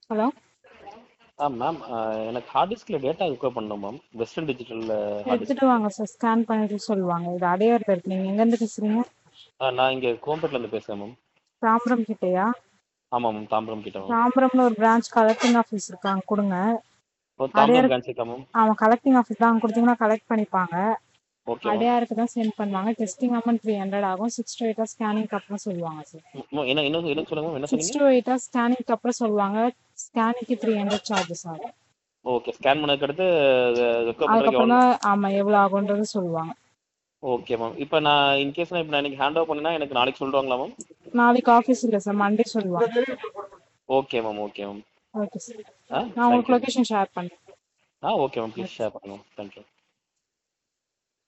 hello ah ma'am எனக்கு hard டிஸ்கில் data recover பண்ணணும் மேம் வெஸ்டர்ன் டிஜிட்டலில் ஹார்ட் டிஸ்க் எடுத்துட்டு வாங்க சார் ஸ்கேன் பண்ணிட்டு சொல்லுவாங்க இது அடையாறுல இருக்கு நீங்க எங்க இருந்து பேசுறீங்க நான் இங்கே கோம்பேட்லேருந்து பேசுகிறேன் மேம் தாம்பரம் கிட்டயா ஆமாம் மேம் தாம்பரம் கிட்ட மேம் தாம்பரம்ல ஒரு பிரான்ச் கலெக்டிங் ஆஃபீஸ் இருக்காங்க கொடுங்க ஓ தாம்பரம் அடையாறு- பிரான்ச் இருக்கா மேம் அவன் கலெக்டிங் ஆஃபீஸ் தான் கொடுத்தீங்கன்னா கலெக்ட் பண்ணிப்பாங்க ஓகே மேம் அடையாருக்கு தான் சென்ட் பண்ணுவாங்க டெஸ்டிங் அமௌண்ட் த்ரீ ஹண்ட்ரட் ஆகும் சிக்ஸ் டு எயிட்டா ஸ்கேனிங்க்கு அப்புறம் சொல்லுவாங்க சார் ம், என்ன என்ன என்ன சொல்லுங்க மேம் என்ன சிக்ஸ் சொன்னீங்க டு எயிட்டா ஸ்கேனிங்க்கு அப்புறம் சொல்லுவாங்க ஸ்கேனிங்க்கு த்ரீ ஹண்ட்ரட் சார்ஜஸ் ஆகும் ஓகே ஸ்கேன் பண்ணதுக்கு அடுத்து ரெக்கவர் பண்ணுறதுக்கு அதுக்கப்புறம் எவ்வளோ தான் ஆமா எவ்வளவு ஆகுன்றது சொல்லுவாங்க ஓகே மேம் இப்போ நான் இன்கேஸ் நான் இப்போ நான் இன்னைக்கு ஹேண்ட் ஓவர் பண்ணினா எனக்கு நாளைக்கு சொல்லுவாங்களா மேம் நாளைக்கு ஆஃபீஸ் இல்லை சார் மண்டே சொல்லுவாங்க okay ma'am okay ma'am okay sir ah நான் உங்களுக்கு தேங்க்யூ லொகேஷன் ஷேர் பண்ணுறேன் ah okay ma'am please share பண்ணுங்க தேங்க்யூ